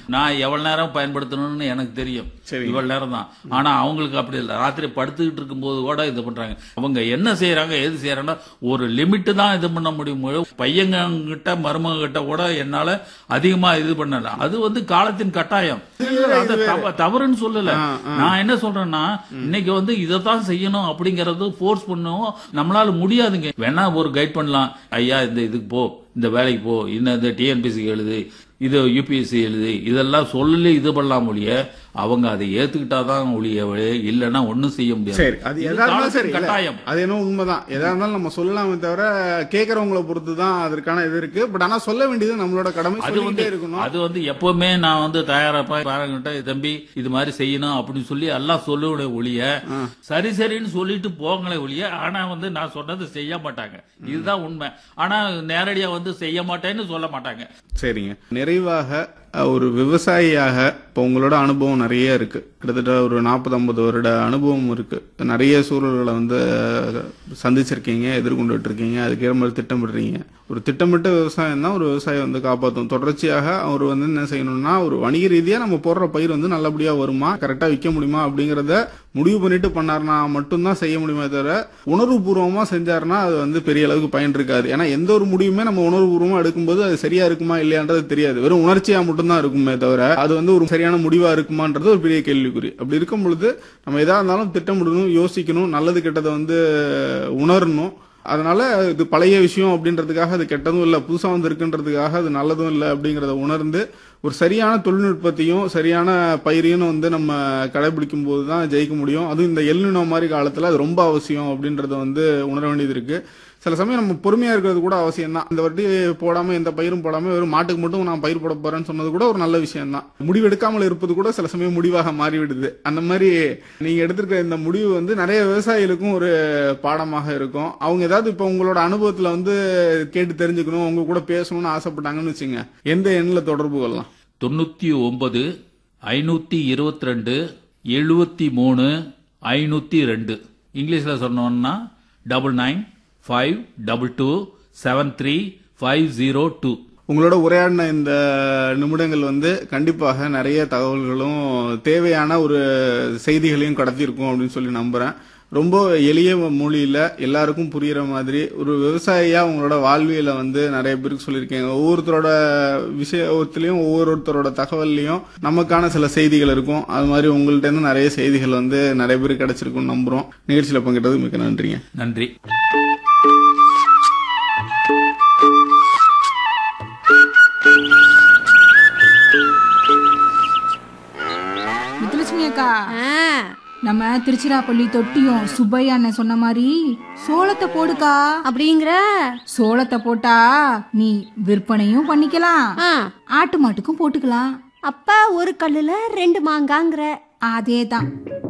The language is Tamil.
நான் எவ்வளவு நேரம் பயன்படுத்தணும்னு எனக்கு தெரியும் சரி. இவ்வளவு நேரம் தான் ஆனா அவங்களுக்கு அப்படி இல்லை ராத்திரி படுத்துக்கிட்டு இருக்கும்போது கூட இது பண்றாங்க அவங்க என்ன செய்யறாங்க எது செய்யறாங்கன்னா ஒரு லிமிட் தான் இது பண்ண முடியும் பையங்க கிட்ட மருமக கிட்ட கூட என்னால அதிகமா இது பண்ணல அது வந்து காலத்தின் கட்டாயம் அது தவ- தவறுன்னு சொல்லல நான் என்ன சொல்றேன்னா இன்னைக்கு வந்து இதைத்தான் செய்யணும் அப்படிங்கறது ஃபோர்ஸ் பண்ணும் நம்மளால முடியாதுங்க வேணா ஒரு கைட் பண்ணலாம் ஐயா இந்த இதுக்கு போ இந்த வேலைக்கு போ இன்னும் இந்த டிஎன்பிசி எழுது இது யூபிஎஸ்சி எழுது இதெல்லாம் சொல்லி இது பண்ணலாம் ஒழிய அவங்க அதை ஏத்துக்கிட்டாதான் ஒழிய இல்லைன்னா ஒண்ணும் செய்ய முடியாது சரி அது இது எதா இருந்தாலும் காலத்தின் சரி இல்ல, கட்டாயம் அது என்ன உண்மைதான் எதா இருந்தாலும் நம்ம சொல்லலாமே தவிர கேக்குறவங்கள பொறுத்து தான் அதற்கான இது இருக்கு பட் ஆனா சொல்ல வேண்டியது நம்மளோட கடமை அது வந்து சொல்லிட்டே இருக்கணும் அது வந்து எப்பவுமே நான் வந்து தயாரப்பா பாருங்கிட்ட தம்பி இது மாதிரி செய்யணும் அப்படின்னு சொல்லி எல்லாம் சொல்லுவடைய ஒழிய சரி சரின்னு சொல்லிட்டு போங்களே ஒழிய ஆனா வந்து நான் சொன்னது செய்ய மாட்டாங்க இதுதான் உண்மை ஆனா நேரடியா வந்து செய்ய மாட்டேன்னு சொல்ல மாட்டாங்க சரிங்க நிறைவாக அஹ், ஒரு விவசாயியாக இப்போ உங்களோட அனுபவம் நிறைய இருக்கு கிட்டத்தட்ட ஒரு நாற்பது ஐம்பது வருட அனுபவம் இருக்கு நிறைய சூழல்களை வந்து அஹ், சந்திச்சிருக்கீங்க எதிர்கொண்டுட்டு இருக்கீங்க அதுக்கு ஏற்ற மாதிரி திட்டமிடுறீங்க ஒரு திட்டமிட்ட விவசாயம் தான் ஒரு விவசாயி வந்து காப்பாற்றும் தொடர்ச்சியாக அவர் வந்து என்ன செய்யணும்னா ஒரு வணிக ரீதியா நம்ம போடுற பயிர் வந்து நல்லபடியா வருமா கரெக்டா விற்க முடியுமா அப்படிங்கறத முடிவு பண்ணிட்டு பண்ணாருன்னா மட்டும்தான் செய்ய முடியுமே தவிர உணர்வுபூர்வமா செஞ்சாருன்னா அது வந்து பெரிய அளவுக்கு பயன் இருக்காது ஏன்னா எந்த ஒரு முடிவுமே நம்ம உணர்வுபூர்வமா எடுக்கும்போது அது சரியா இருக்குமா இல்லையான்றது தெரியாது வெறும் உணர்ச்சியா மட்டும்தான் இருக்குமே தவிர அது வந்து ஒரு சரியான முடிவா இருக்குமான்றது ஒரு பெரிய கேள்விக்குறி அப்படி இருக்கும் பொழுது நம்ம எதா இருந்தாலும் திட்டமிடணும் யோசிக்கணும் நல்லது கெட்டதை வந்து உணரணும் அதனால இது பழைய விஷயம் அப்படின்றதுக்காக அது கெட்டதும் இல்லை புதுசா வந்து இருக்குன்றதுக்காக அது நல்லதும் இல்லை அப்படிங்கறத உணர்ந்து ஒரு சரியான தொழில்நுட்பத்தையும் சரியான பயிரையும் வந்து நம்ம கடைபிடிக்கும் போது தான் ஜெயிக்க முடியும் அதுவும் இந்த எல்லினோ மாதிரி காலத்துல அது ரொம்ப அவசியம் அப்படின்றத வந்து உணர வேண்டியது இருக்கு சில சமயம் நம்ம பொறுமையா இருக்கிறது கூட அவசியம் தான் இந்த வாட்டி போடாம எந்த பயிரும் போடாம வெறும் மாட்டுக்கு மட்டும் நான் பயிர் போட போறேன்னு சொன்னது கூட ஒரு நல்ல விஷயம் தான் முடிவெடுக்காமல் இருப்பது கூட சில சமயம் முடிவாக மாறிவிடுது அந்த மாதிரி நீங்க எடுத்திருக்கிற இந்த முடிவு வந்து நிறைய விவசாயிகளுக்கும் ஒரு பாடமாக இருக்கும் அவங்க ஏதாவது இப்ப உங்களோட அனுபவத்துல வந்து கேட்டு தெரிஞ்சுக்கணும் உங்க கூட பேசணும்னு ஆசைப்பட்டாங்கன்னு வச்சுங்க எந்த எண்ணில் தொடர்பு கொள்ளலாம் தொண்ணூத்தி ஒன்பது ஐநூத்தி இருபத்தி ரெண்டு எழுபத்தி மூணு ஐநூத்தி ரெண்டு இங்கிலீஷ்ல சொன்னோம்னா double nine five double two seven three five zero two உங்களோட உரையாடின இந்த நிமிடங்கள் வந்து கண்டிப்பாக நிறைய தகவல்களும் தேவையான ஒரு செய்திகளையும் கடத்தியிருக்கும் அப்படின்னு சொல்லி நம்புறேன் ரொம்ப எளிய மொழியில எல்லாருக்கும் புரியுற மாதிரி ஒரு விவசாயியா உங்களோட வாழ்வியலை வந்து நிறைய பேருக்கு சொல்லியிருக்கீங்க ஒவ்வொருத்தரோட விஷயத்திலையும் ஒவ்வொருத்தரோட தகவல்லையும் நமக்கான சில செய்திகள் இருக்கும் அது மாதிரி உங்கள்ட்ட இருந்து நிறைய செய்திகள் வந்து நிறைய பேருக்கு கிடைச்சிருக்கும்னு நம்புறோம் நிகழ்ச்சியில பங்கிட்டது மிக்க நன்றிங்க நன்றி முத்துலட்சுமி அக்கா ஆ, நம்ம திருச்சிராப்பள்ளி தொட்டியும் சுப்பையா அண்ணன் சொன்ன மாதிரி சோளத்தை போடுக்கா அப்படிங்கிற சோளத்தை போட்டா நீ விற்பனையும் பண்ணிக்கலாம் ஆ, ஆட்டு மாட்டுக்கும் போட்டுக்கலாம் அப்ப ஒரு கல்லுல ரெண்டு மாங்காங்கிற அதேதான்